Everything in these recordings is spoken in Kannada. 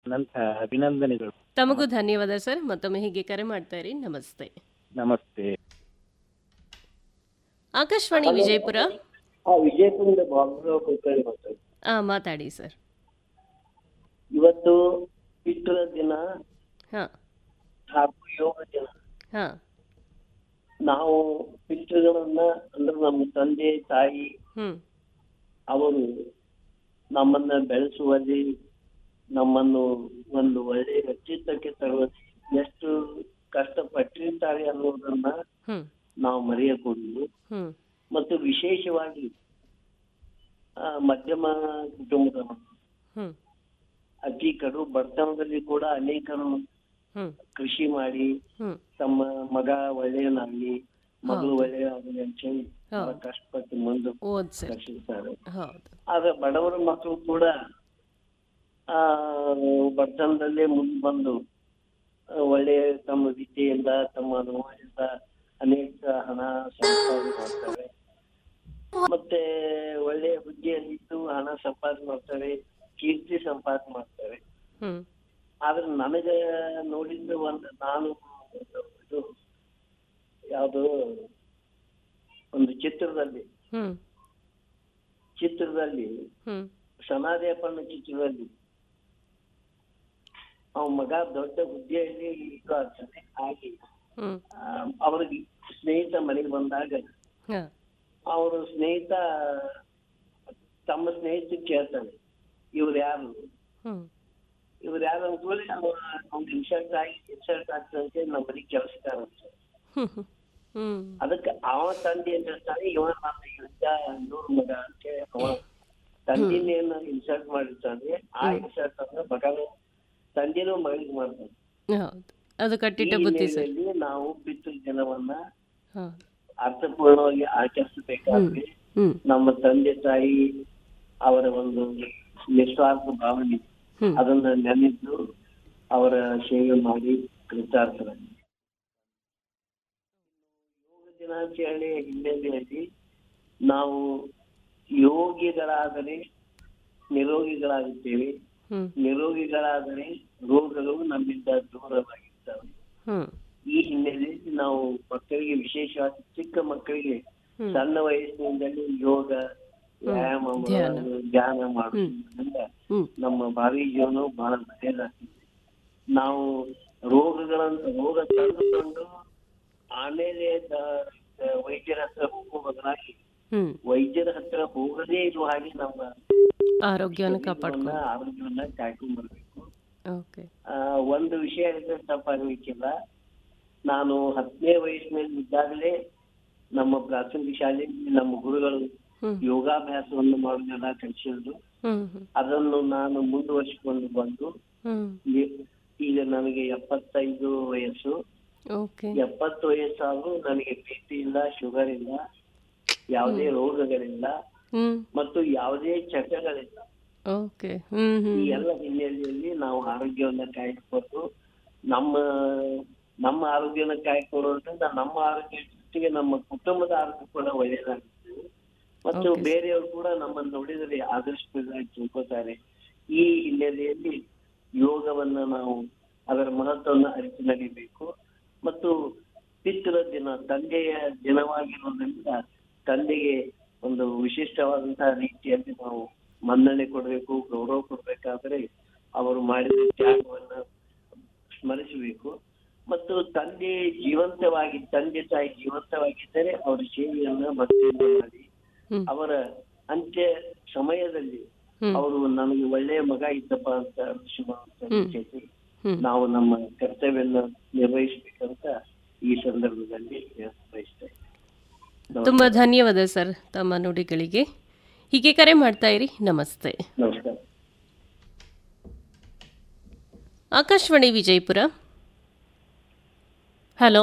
ನಂತ ಅಭಿನಂದನೆಗಳು ತಮಗೂ ಧನ್ಯವಾದ ಸರ್ ಮತ್ತೊಮ್ಮೆ ಹೀಗೆ ಕರೆ ಮಾಡ್ತಾ ಇರಿ ನಮಸ್ತೆ ನಮಸ್ತೆ ಆಕಾಶವಾಣಿ ವಿಜಯಪುರ ಹಾ ವಿಜಯಪುರದಿಂದ ಬಾಬುರಾವ್ ಕುಲಕರ್ಣಿ ಮಾತಾಡ್ತೀನಿ ಆ ಮಾತಾಡಿ ಸರ್ ಇವತ್ತು ಪಿತೃ ದಿನ ಹಾ ಹಾಗೂ ಯೋಗ ದಿನ ಹಾ ನಾವು ಪಿತೃಗಳನ್ನ ಅಂದ್ರೆ ನಮ್ಮ ತಂದೆ ತಾಯಿ ಹ್ಮ್ ಅವರು ನಮ್ಮನ್ನ ಬೆಳೆಸುವಲ್ಲಿ ನಮ್ಮನ್ನು ಒಂದು ಒಳ್ಳೆ ವ್ಯಕ್ತಿತ್ವಕ್ಕೆ ತರುವಲ್ಲಿ ಎಷ್ಟು ಕಷ್ಟಪಟ್ಟಿರ್ತಾರೆ ಅನ್ನೋದನ್ನ ಹ್ಮ್ ನಾವು ಮರೆಯಕೂಡದು ಹ್ಮ್ ಮತ್ತು ವಿಶೇಷವಾಗಿ ಆ, ಮಧ್ಯಮ ಕುಟುಂಬದವರು ಹ್ಮ್ ಅತಿ ಕಡು ಬಡತನದಲ್ಲಿ ಕೂಡ ಅನೇಕರು ಹ್ಮ್ ಕೃಷಿ ಮಾಡಿ ಹ್ಮ್ ತಮ್ಮ ಮಗ ಒಳ್ಳೆಯನಾಗ್ಲಿ ಮಗಳು ಒಳ್ಳೆಯದಾಗಲಿ ಅಂತ ಹೇಳಿ ಬಹಳ ಹೌದು. ಕಷ್ಟಪಟ್ಟು ಮುಂದೆ ಓದ್ ಸರ್ ಕಳಿಸಿರ್ತಾರೆ ಹೌದು ಆದ್ರೆ ಬಡವರ ಮಕ್ಕಳು ಕೂಡ ಆ ಬಡತನದಲ್ಲೇ ಮುಂದೆ ಬಂದು ಆ, ಒಳ್ಳೆಯ ತಮ್ಮ ವಿದ್ಯೆಯಿಂದ ತಮ್ಮ ಅನುಭವದಿಂದ ಅನೇಕ ಹಣ ಸಂಪಾದನೆ ಮಾಡ್ತಾರೆ ಮತ್ತೆ ಒಳ್ಳೆಯ ಹುದ್ದೆಯಲ್ಲಿದ್ದು ಹಣ ಸಂಪಾದನೆ ಮಾಡ್ತಾರೆ ಕೀರ್ತಿ ಸಂಪಾದನೆ ಮಾಡ್ತಾರೆ ಹ್ಮ್ ಆದ್ರೆ ನನಗೆ ನೋಡಿದ್ದು ಒಂದು ನಾನು ಒಂದು ಇದು ಯಾವುದು ಒಂದು ಚಿತ್ರದಲ್ಲಿ ಹ್ಮ್ ಚಿತ್ರದಲ್ಲಿ ಹ್ಮ್ ಸನಾದೇಪಣ್ಣ ಚಿತ್ರದಲ್ಲಿ ಅವ ಮಗ ದೊಡ್ಡ ಹುದ್ದೆಯಲ್ಲಿ ಇದು ಆಗ್ತಾನೆ ಹಾಗೆ ಹ್ಮ್ ಆ, ಅವ್ರಿಗೆ ಸ್ನೇಹಿತ ಮನೆಗೆ ಬಂದಾಗ ಹಾ ಅವರು ಸ್ನೇಹಿತ ತಮ್ಮ ಸ್ನೇಹಿತ ಕೇಳ್ತಾನೆ ಇವ್ರು ಯಾರು ಹ್ಮ್ ಇವ್ರು ಯಾರು ಅಂದ್ಕೊಳ್ಳಿ ಅವ್ರ ಅವ್ನು ಇನ್ಸಲ್ಟ್ ಆಗಿ ಇನ್ಸಲ್ಟ್ ಆಗ್ತಂತೆ ನಮ್ಮ ಮನೆಗೆ ಕೆಲಸಗಾರ ಅಂತ ಹ್ಮ್ ಹ್ಮ್ ಅದಕ್ಕೆ ಅವ ತಂದೆ ಏನ್ ಹೇಳ್ತಾನೆ ಇವ ನನ್ನ ಯುದ್ಧ ನೂರು ಮಗ ಅಂತ ಹೇಳಿ ಅವ ತಂದೆನೇನು ಇನ್ಸಲ್ಟ್ ಮಾಡಿರ್ತಾನೆ ಆ ಇನ್ಸಲ್ಟ್ ಅನ್ನ ಮಗನ ತಂದೆನೂ ಮಗಳಿಗೆ ಮಾಡ್ತಾನೆ ಹೌದು ಅದು ಈ ಕಟ್ಟಿಟ್ಟ ಬುದ್ಧಿ ಸರ್ ಹಿನ್ನೆಲೆಯಲ್ಲಿ ನಾವು ಪಿತೃ ದಿನವನ್ನ ಹೌದು ಅರ್ಥಪೂರ್ಣವಾಗಿ ಆಚರಿಸಬೇಕಾದ್ರೆ ಹ್ಮ್ ನಮ್ಮ ತಂದೆ ತಾಯಿ ಅವರ ಒಂದು ನಿಸ್ವಾರ್ಥ ಭಾವನೆ ಹ್ಮ್ ಅದನ್ನ ನೆನೆದು ಅವರ ಸೇವೆ ಮಾಡಿ ಕೃತಾರ್ಥರಾಗಿ ಯೋಗ ದಿನಾಚರಣೆಯ ಹಿನ್ನೆಲೆಯಲ್ಲಿ ನಾವು ಯೋಗಿಗಳಾದರೆ ನಿರೋಗಿಗಳಾಗುತ್ತೇವೆ ಹ್ಮ್ ನಿರೋಗಿಗಳಾದರೆ ರೋಗಗಳು ನಮ್ಮಿಂದ ದೂರವಾಗಿರ್ತವೆ ಹ್ಮ್ ಈ ಹಿನ್ನೆಲೆಯಲ್ಲಿ ನಾವು ಮಕ್ಕಳಿಗೆ ವಿಶೇಷವಾಗಿ ಚಿಕ್ಕ ಮಕ್ಕಳಿಗೆ ಹ್ಮ್. ಸಣ್ಣ ವಯಸ್ಸಿನಿಂದಲೇ ಯೋಗ ವ್ಯಾಯಾಮ ಧ್ಯಾನ. ಮಾಡೋದು, ಧ್ಯಾನ ಮಾಡೋದ್ರಿಂದ ಹ್ಮ್ ನಮ್ಮ ಭಾವಿ ಜೀವನವು ಬಹಳ ಒಳ್ಳೆಯದಾಗ್ತದೆ ನಾವು ರೋಗಗಳನ್ನ ರೋಗ ತಂದುಕೊಂಡು ಆಮೇಲೆ ದ- ದ- ವೈದ್ಯರ ಹತ್ರ ಹೋಗುವ ಬದಲಾಗಿ ಹ್ಮ್ ವೈದ್ಯರ ಹತ್ರ ಹೋಗದೇ ಇರುವ ಹಾಗೆ ನಮ್ಮ ಆರೋಗ್ಯವನ್ನು ಶರೀರವನ್ನ, ಕಾಪಾಡ್ಕೊಂಡು ಆರೋಗ್ಯವನ್ನ ಕಾಯ್ಕೊಂಡ್ ಬರ್ಬೇಕು ಓಕೆ ಆ, ಒಂದು ವಿಷಯ ಹೇಳಿದ್ರೆ ತಪ್ಪಾಗಲಿಕ್ಕಿಲ್ಲ ನಾನು ಹತ್ತನೇ ವಯಸ್ಸಿನಲ್ಲಿ ಇದ್ದಾಗಲೇ ನಮ್ಮ ಪ್ರಾಥಮಿಕ ಶಾಲೆಯಲ್ಲಿ ನಮ್ಮ ಗುರುಗಳು ಹ್ಮ್ ಯೋಗಾಭ್ಯಾಸವನ್ನು ಮಾಡೋದೆಲ್ಲ ಕಲಿಸಿದ್ರು ಹ್ಮ್ ಹ್ಮ್ ಅದನ್ನು ನಾನು ಮುಂದುವರಿಸಿಕೊಂಡು ಬಂದು ಹ್ಮ್ ಈ- ಈಗ ನನಗೆ ಎಪ್ಪತ್ತೈದು ವಯಸ್ಸು ಓಕೆ ಎಪ್ಪತ್ತು ವಯಸ್ಸಾದ್ರೂ ನನಗೆ ಬಿ ಪಿ ಇಲ್ಲ ಶುಗರ್ ಇಲ್ಲ ಯಾವುದೇ ರೋಗಗಳಿಲ್ಲ ಹ್ಮ್ ಮತ್ತು ಯಾವುದೇ ಚಟಗಳಿಲ್ಲ ಓಕೆ ಹ್ಮ್ ಈ ಹ್ಮ್ ಎಲ್ಲ ಹಿನ್ನೆಲೆಯಲ್ಲಿ ನಾವು ಆರೋಗ್ಯವನ್ನ ಕಾಯ್ದುಕೊಂಡು ನಮ್ಮ ನಮ್ಮ ಆರೋಗ್ಯನ ಕಾಯ್ಕೊಳ್ಳೋದ್ರಿಂದ ನಮ್ಮ ಆರೋಗ್ಯ ಜೊತೆಗೆ ನಮ್ಮ ಕುಟುಂಬದ ಆರೋಗ್ಯ ಕೂಡ ಒಳ್ಳೆಯದಾಗುತ್ತೆ ಮತ್ತು Okay. ಬೇರೆಯವರು ಕೂಡ ನಮ್ಮನ್ನು ನೋಡಿದರೆ ಆದರ್ಶವಾಗಿ ತಿಳ್ಕೊತಾರೆ ಈ ಹಿನ್ನೆಲೆಯಲ್ಲಿ ಯೋಗವನ್ನ ನಾವು ಅದರ ಮಹತ್ವವನ್ನು ಅರಿತು ನಡಿಬೇಕು ಮತ್ತು ಪಿತೃ ದಿನ ತಂದೆಯ ದಿನವಾಗಿರೋದ್ರಿಂದ ತಂದೆಗೆ ಒಂದು ವಿಶಿಷ್ಟವಾದಂತಹ ರೀತಿಯಲ್ಲಿ ನಾವು ಮನ್ನಣೆ ಕೊಡಬೇಕು ಗೌರವ ಕೊಡ್ಬೇಕಾದ್ರೆ ಅವರು ಮಾಡಿದ ತ್ಯಾಗವನ್ನ ಸ್ಮರಿಸಬೇಕು ಮತ್ತು ತಂದೆ ಜೀವಂತವಾಗಿ ತಂದೆ ತಾಯಿ ಜೀವಂತವಾಗಿದ್ದರೆ ಅವರ ಸೇವೆಯನ್ನ ಭಕ್ತಿಯಿಂದ ಮಾಡಿ ಹ್ಮ್ ಅವರ ಅಂತ್ಯ ಸಮಯದಲ್ಲಿ ಹ್ಮ್ ಅವರು ನನಗೆ ಒಳ್ಳೆಯ ಮಗ ಇದ್ದಪ್ಪ ಅಂತ ಶುಭ ರೀತಿಯಲ್ಲಿ ಹ್ಮ್ ನಾವು ನಮ್ಮ ಕರ್ತವ್ಯನ ನಿರ್ವಹಿಸಬೇಕಂತ ಈ ಸಂದರ್ಭದಲ್ಲಿ ಬಯಸ್ತಾ ಇದ್ದೀನಿ ತುಂಬಾ ಧನ್ಯವಾದ ಸರ್ ತಮ್ಮ ನುಡಿಗಳಿಗೆ ಹೀಗೆ ಕರೆ ಮಾಡ್ತಾ ಇರಿ ನಮಸ್ತೆ ನಮಸ್ಕಾರ ಆಕಾಶವಾಣಿ ವಿಜಯಪುರ ಹಲೋ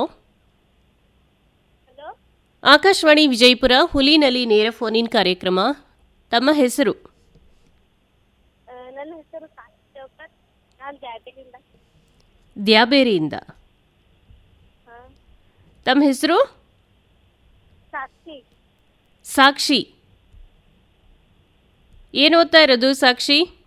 ಆಕಾಶವಾಣಿ ವಿಜಯಪುರ ಹುಲಿನಲ್ಲಿ ನೇರ ಫೋನ್ ಇನ್ ಕಾರ್ಯಕ್ರಮ ತಮ್ಮ ಹೆಸರು ಆ, ನನ್ನ ಹೆಸರು ಸಾಕ್ಷಿ ಚೌಕರ್ ನಾನು ಜಾತಿಯಿಂದ ದ್ಯಾಬೇರಿಯಿಂದ ಹಾ ತಮ್ಮ ಹೆಸರು ಸಾಕ್ಷಿ ಸಾಕ್ಷಿ ಏನು ಓದ್ತಾ ಇರೋದು ಸಾಕ್ಷಿ